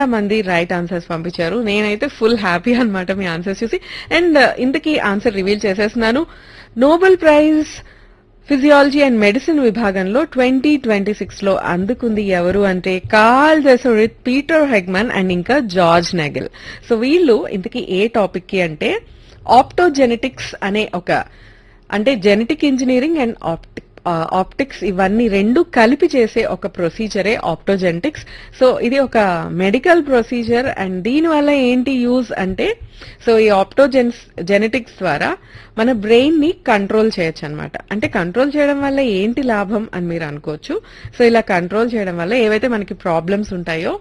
మంది right answers పంపించారు నేనైతే ఫుల్ హ్యాపీ అన్నమాట మీ ఆన్సర్స్ చూసి అండ్ ఇంతకీ ఆన్సర్ రివీల్ చేసేస్తున్నాను Nobel prize physiology and medicine విభాగంలో ట్వంటీ ట్వంటీ సిక్స్ లో అందుకుంది ఎవరు అంటే Karl Deisseroth Peter Hegemann and ఇంకా జార్జ్ నెగల్ సో వీళ్ళు ఇంతకీ ఏ టాపిక్ కి అంటే ఆప్టోజెనెటిక్స్ అనే ఒక అంటే genetic engineering and optic optics ఇవన్నీ రెండు కలిపి చేసే ఒక ప్రొసీజరే ఆప్టోజెనెటిక్స్ సో ఇది ఒక మెడికల్ ప్రొసీజర్ అండ్ దీని వల్ల ఏంటి యూజ్ అంటే సో ఈ ఆప్టోజెన్స్ జెనెటిక్స్ ద్వారా మన బ్రెయిన్ ని కంట్రోల్ చేయొచ్చు అనమాట అంటే కంట్రోల్ చేయడం వల్ల ఏంటి లాభం అని మీరు అనుకోవచ్చు సో ఇలా కంట్రోల్ చేయడం వల్ల ఏవైతే మనకి ప్రాబ్లమ్స్ ఉంటాయో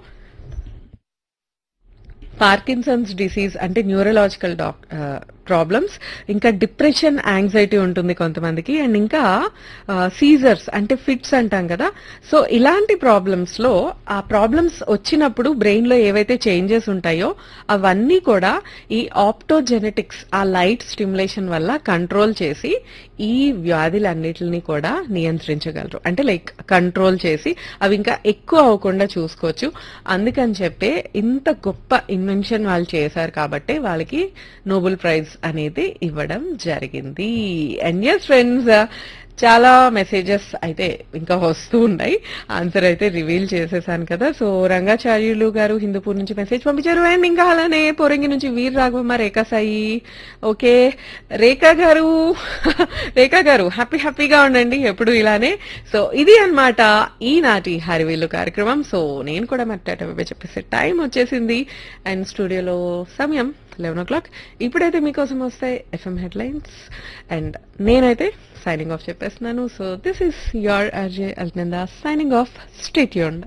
పార్కిన్సన్స్ డిసీజ్ అంటే న్యూరలాజికల్ డాక్ ప్రాబ్లమ్స్ ఇంకా డిప్రెషన్ యాంగ్జైటీ ఉంటుంది కొంతమందికి అండ్ ఇంకా సీజర్స్ అంటే ఫిట్స్ అంటాం కదా సో ఇలాంటి ప్రాబ్లమ్స్ లో ఆ ప్రాబ్లమ్స్ వచ్చినప్పుడు బ్రెయిన్ లో ఏవైతే చేంజెస్ ఉంటాయో అవన్నీ కూడా ఈ ఆప్టోజెనెటిక్స్ ఆ లైట్ స్టిమ్యులేషన్ వల్ల కంట్రోల్ చేసి ఈ వ్యాధులన్నిటిని కూడా నియంత్రించగలరు అంటే లైక్ కంట్రోల్ చేసి అవి ఇంకా ఎక్కువ అవ్వకుండా చూసుకోవచ్చు అందుకని చెప్పే ఇంత గొప్ప ఇన్వెన్షన్ వాళ్ళు చేశారు కాబట్టి వాళ్ళకి నోబెల్ ప్రైజ్ అనేది ఇవ్వడం జరిగింది అండ్ ఎస్ ఫ్రెండ్స్ చాలా మెసేజెస్ అయితే ఇంకా వస్తూ ఉన్నాయి ఆన్సర్ అయితే రివీల్ చేసేసాను కదా సో రంగాచార్యులు గారు హిందూపూర్ నుంచి మెసేజ్ పంపించారు అండ్ ఇంకా అలానే పోరంగి నుంచి వీర్ రాఘవమ్మ రేఖా సాయి ఓకే రేఖా గారు రేఖా గారు హ్యాపీ హ్యాపీగా ఉండండి ఎప్పుడు ఇలానే సో ఇది అన్నమాట ఈనాటి హరివేలు కార్యక్రమం సో నేను కూడా మట్టాట చెప్పేసే టైం వచ్చేసింది అండ్ స్టూడియోలో సమయం లెవెన్ ఓ క్లాక్ ఇప్పుడైతే మీకోసం వస్తాయి ఎఫ్ఎం హెడ్లైన్స్ అండ్ నేనైతే సైనింగ్ ఆఫ్ చెప్పేస్తున్నాను so this is your RJ Alnanda signing off stay tuned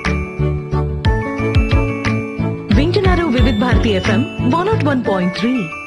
వింటున్నారు Vividh Bharati FM one nought one point three